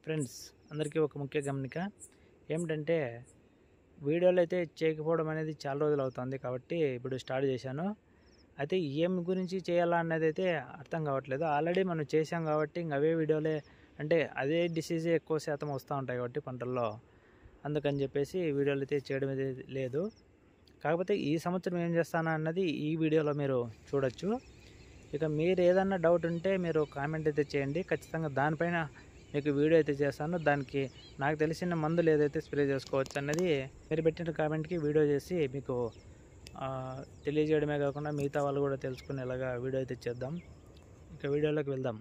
friends అందరికీ ఒక ముఖ్య గమనిక ఏమిటంటే వీడియోలు అయితే చేయకపోవడం అనేది చాలా రోజులు అవుతుంది కాబట్టి ఇప్పుడు స్టార్ట్ చేశాను అయితే ఏం గురించి చేయాలా అన్నది అయితే అర్థం కావట్లేదు ఆల్రెడీ మనం చేసాం కాబట్టి ఇంక అవే వీడియోలే అంటే అదే డిసీజే ఎక్కువ శాతం వస్తూ ఉంటాయి కాబట్టి పంటల్లో అందుకని చెప్పేసి వీడియోలు అయితే చేయడం అయితే లేదు కాకపోతే ఈ సంవత్సరం ఏం చేస్తానా అన్నది ఈ వీడియోలో మీరు చూడొచ్చు ఇక మీరు ఏదన్నా డౌట్ ఉంటే మీరు కామెంట్ అయితే చేయండి ఖచ్చితంగా దానిపైన మీకు వీడియో అయితే చేస్తాను దానికి నాకు తెలిసిన మందులు ఏదైతే స్ప్రే చేసుకోవచ్చు అన్నది మీరు పెట్టిన కామెంట్కి వీడియో చేసి మీకు ఆ, తెలియజేయడమే కాకుండా మిగతా వాళ్ళు కూడా తెలుసుకునేలాగా వీడియో అయితే చేద్దాం ఇక వీడియోలోకి వెళ్దాం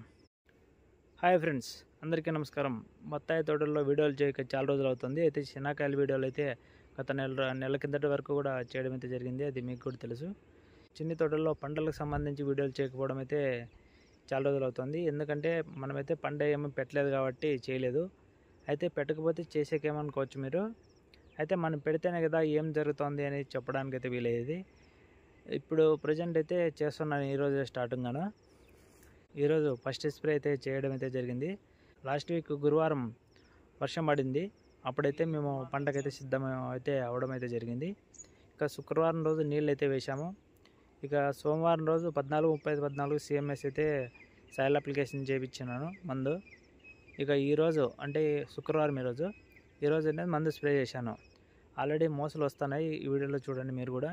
హాయ్ ఫ్రెండ్స్ అందరికీ నమస్కారం బత్తాయి తోటల్లో వీడియోలు చేయక చాలా రోజులు అవుతుంది అయితే శనాకాయల వీడియోలు అయితే గత నెల నెల కిందటి వరకు కూడా చేయడం అయితే జరిగింది అది మీకు కూడా తెలుసు చిన్ని తోటల్లో పంటలకు సంబంధించి వీడియోలు చేయకపోవడం అయితే చాలా రోజులు అవుతుంది ఎందుకంటే మనమైతే పంట ఏమీ పెట్టలేదు కాబట్టి చేయలేదు అయితే పెట్టకపోతే చేసేకేమనుకోవచ్చు మీరు అయితే మనం పెడితేనే కదా ఏం జరుగుతుంది అని చెప్పడానికి అయితే వీలయ్యేది ఇప్పుడు ప్రజెంట్ అయితే చేస్తున్నాను ఈరోజు స్టార్టింగ్గాను ఈరోజు ఫస్ట్ స్ప్రే అయితే చేయడం అయితే జరిగింది లాస్ట్ వీక్ గురువారం వర్షం పడింది అప్పుడైతే మేము పంటకైతే సిద్ధం అయితే అవడం అయితే జరిగింది ఇక శుక్రవారం రోజు నీళ్ళు అయితే వేశాము ఇక సోమవారం రోజు పద్నాలుగు ముప్పై ఐదు పద్నాలుగు సిఎంఎస్ అయితే సాయిల్ అప్లికేషన్ చేయించినాను మందు ఇక ఈరోజు అంటే శుక్రవారం ఈరోజు ఈరోజు అనేది మందు స్ప్రే చేశాను ఆల్రెడీ మోసలు వస్తున్నాయి ఈ వీడియోలో చూడండి మీరు కూడా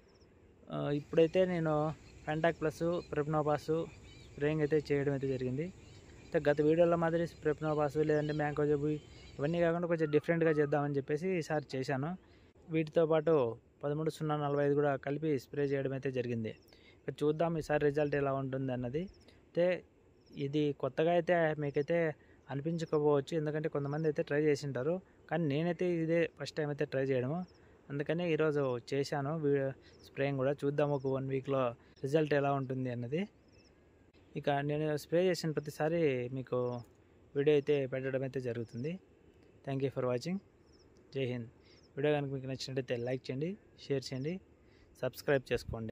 ఆ, ఇప్పుడైతే నేను ఫెంటాక్ ప్లస్ ప్రెప్నోపాస్ స్ప్రేయింగ్ అయితే చేయడం అయితే జరిగింది అయితే గత వీడియోలో మాదిరి ప్రెప్నోపాస్ లేదంటే మ్యాంకోజబు ఇవన్నీ కాకుండా కొంచెం డిఫరెంట్గా చేద్దామని చెప్పేసి ఈసారి చేశాను వీటితో పాటు పదమూడు సున్నా నలభై ఐదు కూడా కలిపి స్ప్రే చేయడం అయితే జరిగింది ఇక చూద్దాం ఈసారి రిజల్ట్ ఎలా ఉంటుంది అన్నది అయితే ఇది కొత్తగా అయితే మీకైతే అనిపించకపోవచ్చు ఎందుకంటే కొంతమంది అయితే ట్రై చేసి ఉంటారు కానీ నేనైతే ఇదే ఫస్ట్ టైం అయితే ట్రై చేయడము అందుకని ఈరోజు చేశాను స్ప్రేయింగ్ కూడా చూద్దాం ఒక వన్ వీక్లో రిజల్ట్ ఎలా ఉంటుంది అన్నది ఇక నేను స్ప్రే చేసిన ప్రతిసారి మీకు వీడియో అయితే పెట్టడం అయితే జరుగుతుంది థ్యాంక్ యూ ఫర్ వాచింగ్ జై హింద్ వీడియో కనుక మీకు నచ్చినట్టయితే లైక్ చేయండి షేర్ చేయండి సబ్స్క్రైబ్ చేసుకోండి